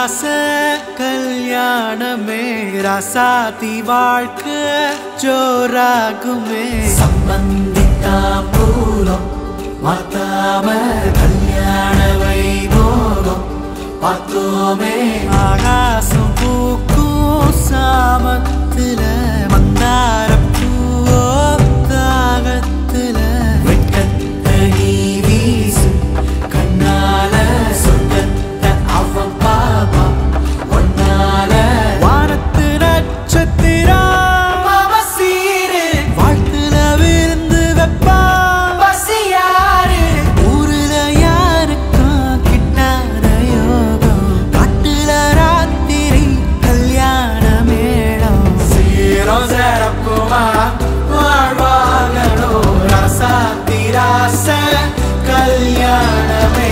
ராச கல்யாணமே ராசாதி வாழ்க்கை ஜோராகுமே சம்பந்தித்தா பூரம் மாத்தாம கல்யாண வைபோகம் பார்த்தோமே ஆகாசம் பூக்கும் சாமத்துல மந்தார பூவோ தாகத்துல வெட்டத்தை நீ வீசு கண்ணால சொர்க்கத்தை அவன் பாப்பா ஒன்னால வானத்து நட்சத்திரம் மாமா சீரு வாழ்த்துல விருந்து வெப்பா பசியாரு ஊருல யாருக்கும் கிட்டாத யோகம் காட்டுல ராத்திரி கல்யாண மேளம் சீரம் சிறப்புமா வாழ்வாகனோ ராசாத்தி ராச கல்யாணமே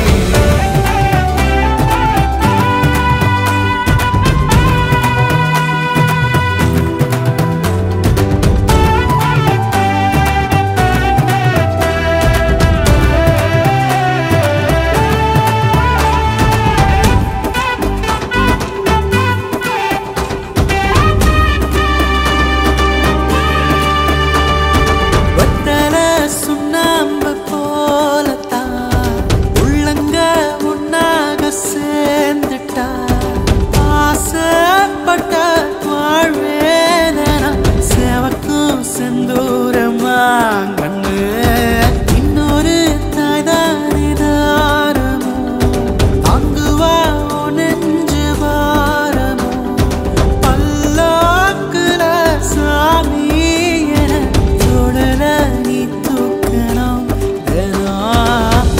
வெத்தல சுண்ணாம்பு போலத்தான் உள்ளங்க உன்னாக சேர்ந்துட்டா ஆசைப்பட்ட வாழ்வேன சேவக்கும் செந்தூரமா கண்ணு இன்னொரு தாய்தானே தாரமோ தாங்குவா உன் நெஞ்சு பாரமோ பல்லாக்குல சாமி என தோழல நீ தூக்கணும் தினம்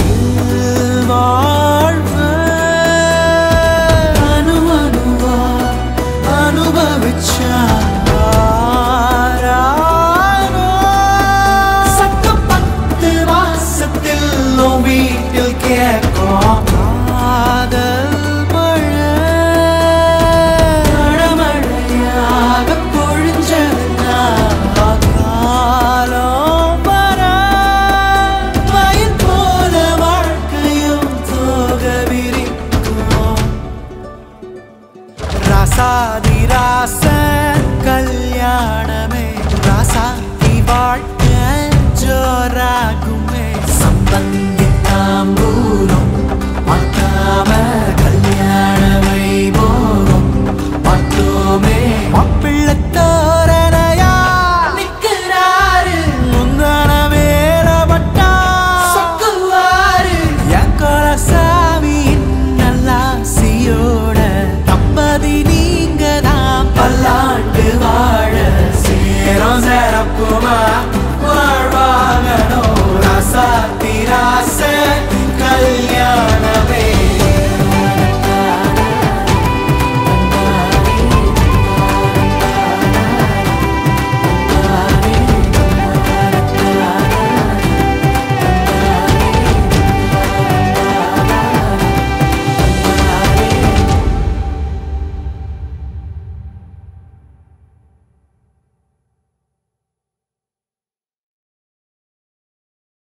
வாழ்வு அணு அணுவா அனுபவிச்சா சத்தம் பத்து மாசத்தில் உன் வீட்டில் கேட்க